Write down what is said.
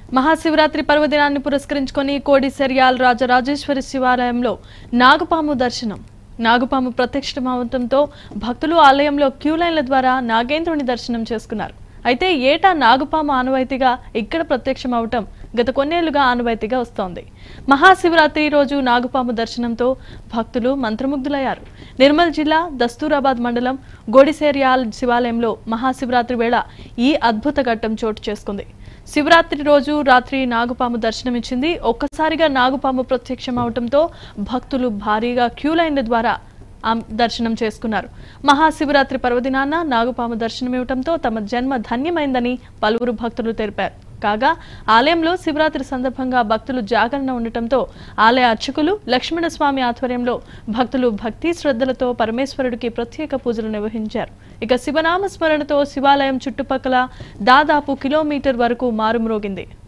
మహాశివరాత్రి పర్వదినాన్ని పురస్కరించుకొని కోడిసెర్యాల్ రాజరాజేశ్వరి శివాలయంలో నాగపాము దర్శనం నాగపాము ప్రత్యక్షమవడంతో భక్తులు ఆలయంలో క్యూ లైన్ల ద్వారా నాగేంద్రుని దర్శనం చేసుకున్నారు అయితే ఏటా నాగపాము ఆనవాయితీగా ఇక్కడ ప్రత్యక్షమవటం గత కొన్నేళ్లుగా ఆనవాయితీగా వస్తోంది మహాశివరాత్రి రోజు నాగపాము దర్శనంతో భక్తులు మంత్రముగ్ధులయ్యారు నిర్మల్ జిల్లా దస్తూరాబాద్ మండలం గోడిసేర్యాల్ శివాలయంలో మహాశివరాత్రి వేళ ఈ అద్భుత ఘట్టం చోటు చేసుకుంది శివరాత్రి రోజు రాత్రి నాగుపాము దర్శనమిచ్చింది ఒక్కసారిగా నాగుపాము ప్రత్యక్షం అవటంతో భక్తులు భారీగా క్యూ లైన్ల ద్వారా ఆ దర్శనం చేసుకున్నారు మహాశివరాత్రి పర్వదినాన నాగుపాము దర్శనమివ్వటంతో తమ జన్మ ధన్యమైందని పలువురు భక్తులు తెలిపారు కాగా ఆలయంలో శివరాత్రి సందర్భంగా భక్తులు జాగరణ ఉండటంతో ఆలయ అర్చకులు లక్ష్మణస్వామి ఆధ్వర్యంలో భక్తులు భక్తి శ్రద్ధలతో పరమేశ్వరుడికి ప్రత్యేక పూజలు నిర్వహించారు ఇక శివనామ స్మరణతో శివాలయం చుట్టుపక్కల దాదాపు కిలోమీటర్ వరకు మారుమ్రోగింది